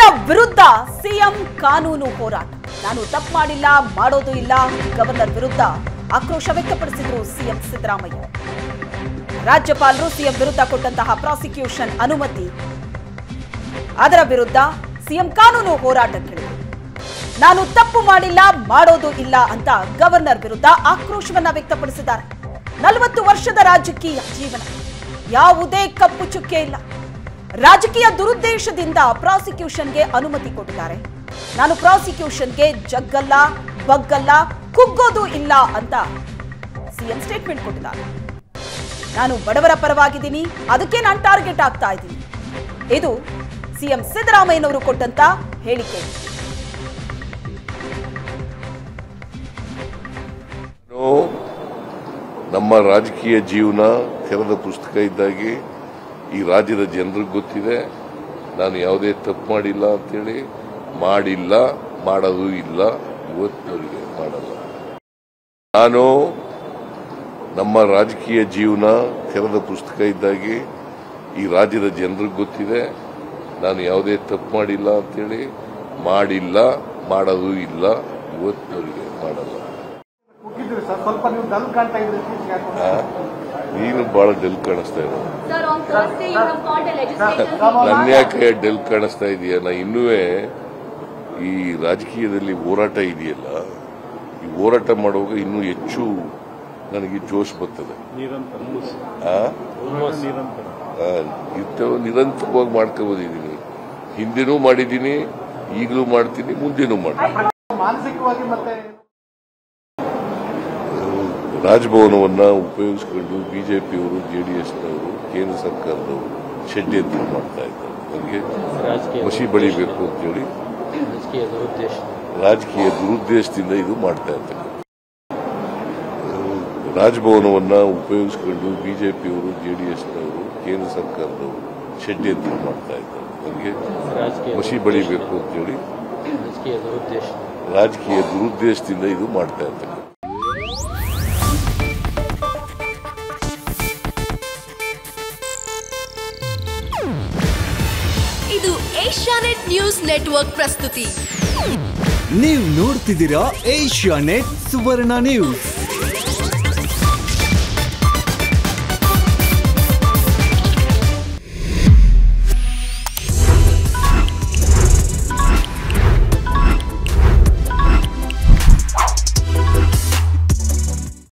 ವಿರುದ್ಧ ಸಿಎಂ ಕಾನೂನು ಹೋರಾಟ ನಾನು ತಪ್ಪು ಮಾಡಿಲ್ಲ ಮಾಡೋದು ಇಲ್ಲ ಗವರ್ನರ್ ವಿರುದ್ಧ ಆಕ್ರೋಶ ವ್ಯಕ್ತಪಡಿಸಿದ್ರು ಸಿಎಂ ಸಿದ್ದರಾಮಯ್ಯ ರಾಜ್ಯಪಾಲರು ಸಿಎಂ ವಿರುದ್ಧ ಕೊಟ್ಟಂತಹ ಪ್ರಾಸಿಕ್ಯೂಷನ್ ಅನುಮತಿ ಅದರ ವಿರುದ್ಧ ಸಿಎಂ ಕಾನೂನು ಹೋರಾಟಕ್ಕಿಳಿದರು ನಾನು ತಪ್ಪು ಮಾಡಿಲ್ಲ ಮಾಡೋದು ಇಲ್ಲ ಅಂತ ಗವರ್ನರ್ ವಿರುದ್ಧ ಆಕ್ರೋಶವನ್ನ ವ್ಯಕ್ತಪಡಿಸಿದ್ದಾರೆ ನಲವತ್ತು ವರ್ಷದ ರಾಜಕೀಯ ಜೀವನ ಯಾವುದೇ ಕಪ್ಪು ಚುಕ್ಕೆ ಇಲ್ಲ ರಾಜಕೀಯ ದುರುದ್ದೇಶದಿಂದ ಪ್ರಾಸಿಕ್ಯೂಷನ್ಗೆ ಅನುಮತಿ ಕೊಟ್ಟಿದ್ದಾರೆ ನಾನು ಪ್ರಾಸಿಕ್ಯೂಷನ್ಗೆ ಜಗ್ಗಲ್ಲ ಬಗ್ಗಲ್ಲ ಕುಗ್ಗೋದು ಇಲ್ಲ ಅಂತ ಸಿಎಂ ಸ್ಟೇಟ್ಮೆಂಟ್ ಕೊಟ್ಟಿದ್ದಾರೆ ನಾನು ಬಡವರ ಪರವಾಗಿದ್ದೀನಿ ಅದಕ್ಕೆ ನಾನು ಟಾರ್ಗೆಟ್ ಆಗ್ತಾ ಇದ್ದೀನಿ ಇದು ಸಿಎಂ ಸಿದ್ದರಾಮಯ್ಯನವರು ಕೊಟ್ಟಂತ ಹೇಳಿಕೆ ನಾನು ನಮ್ಮ ರಾಜಕೀಯ ಜೀವನ ತೆರೆದ ಪುಸ್ತಕ ಇದ್ದಾಗೆ ಈ ರಾಜ್ಯದ ಜನರಿಗೆ ಗೊತ್ತಿದೆ ನಾನು ಯಾವುದೇ ತಪ್ಪು ಮಾಡಿಲ್ಲ ಅಂತೇಳಿ ಮಾಡಿಲ್ಲ ಮಾಡೋದು ಇಲ್ಲ ಇವತ್ತಿನವರೆಗೆ ಮಾಡಲ್ಲ ನಾನು ನಮ್ಮ ರಾಜಕೀಯ ಜೀವನ ತೆರೆದ ಪುಸ್ತಕ ಇದ್ದಾಗೆ ಈ ರಾಜ್ಯದ ಜನರಿಗೆ ಗೊತ್ತಿದೆ ನಾನು ಯಾವುದೇ ತಪ್ಪು ಮಾಡಿಲ್ಲ ಅಂತೇಳಿ ಮಾಡಿಲ್ಲ ಮಾಡೋದು ಇಲ್ಲ ಇವತ್ತಿನವರೆಗೆ ಮಾಡಲ್ಲ ಹೋಗಿದ್ರಿ ಸರ್ ಸ್ವಲ್ಪ ನೀವು ಡಲ್ ಕಾಣ್ತಾ ಇದ್ರಿ ಇತ್ತೀಚೆಗೆ ಯಾಕೋ? ಆ? ನೀನು ಬಹಳ ಡೆಲ್ ಕಾಣಿಸ್ತಾ ಇರೋ Sir, on Thursday you have called a legislature Come on. ನನ್ನ ಯಾಕೆ ಡೆಲ್ ಕಾಣಿಸ್ತಾ ಇದೆಯಾ ನಾ ಇನ್ನೂ ಈ ರಾಜಕೀಯದಲ್ಲಿ ಹೋರಾಟ ಇದೆಯಲ್ಲ ಈ ಹೋರಾಟ ಮಾಡುವಾಗ ಇನ್ನೂ ಹೆಚ್ಚು ನನಗೆ ಜೋಶ್ ಬರ್ತದೆ ಆ? ಆ, ಇಂಥವು ನಿರಂತರವಾಗಿ ಮಾಡ್ಕೋಬೋದಿದ್ದೀನಿ ಹಿಂದೆನೂ ಮಾಡಿದ್ದೀನಿ ಈಗಲೂ ಮಾಡ್ತೀನಿ ಮುಂದೆನೂ ಮಾಡ್ತೀನಿ ಮಾನಸಿಕವಾಗಿ ಮತ್ತೆ ರಾಜಭವನವನ್ನ ಉಪಯೋಗಿಸಿಕೊಂಡು ಬಿಜೆಪಿಯವರು ಜೆಡಿಎಸ್ನವರು ಕೇಂದ್ರ ಸರ್ಕಾರದವರು ಷಡ್ಯಂತ್ರ ಮಾಡ್ತಾ ಇದ್ದಾರೆ ನನಗೆ ರಾಜಕೀಯ ಮಸಿ ಬಳಿಬೇಕು ಅಂತೇಳಿ ರಾಜಕೀಯ ದುರುದ್ದೇಶ ರಾಜಕೀಯ ದುರುದ್ದೇಶದಿಂದ ಇದು ಮಾಡ್ತಾ ಇದ್ದಾರೆ ರಾಜಭವನವನ್ನ ಉಪಯೋಗಿಸಿಕೊಂಡು ಬಿಜೆಪಿಯವರು ಜೆಡಿಎಸ್ನವರು ಕೇಂದ್ರ ಸರ್ಕಾರದವರು ಷಡ್ಯಂತ್ರ ಮಾಡ್ತಾ ಇದ್ದಾರೆ ನನಗೆ ರಾಜಕೀಯ ಮಸಿ ಬಳಿಬೇಕು ಅಂತೇಳಿ ರಾಜಕೀಯ ದುರುದ್ದೇಶ ರಾಜಕೀಯ ದುರುದ್ದೇಶದಿಂದ ಇದು ಮಾಡ್ತಾ ಇದ್ದಾರೆ ಇದು ಏಷ್ಯಾನೆಟ್ ನ್ಯೂಸ್ ನೆಟ್ವರ್ಕ್ ಪ್ರಸ್ತುತಿ ನೀವು ನೋಡ್ತಿದ್ದೀರಾ ಏಷ್ಯಾ ನೆಟ್ ಸುವರ್ಣ ನ್ಯೂಸ್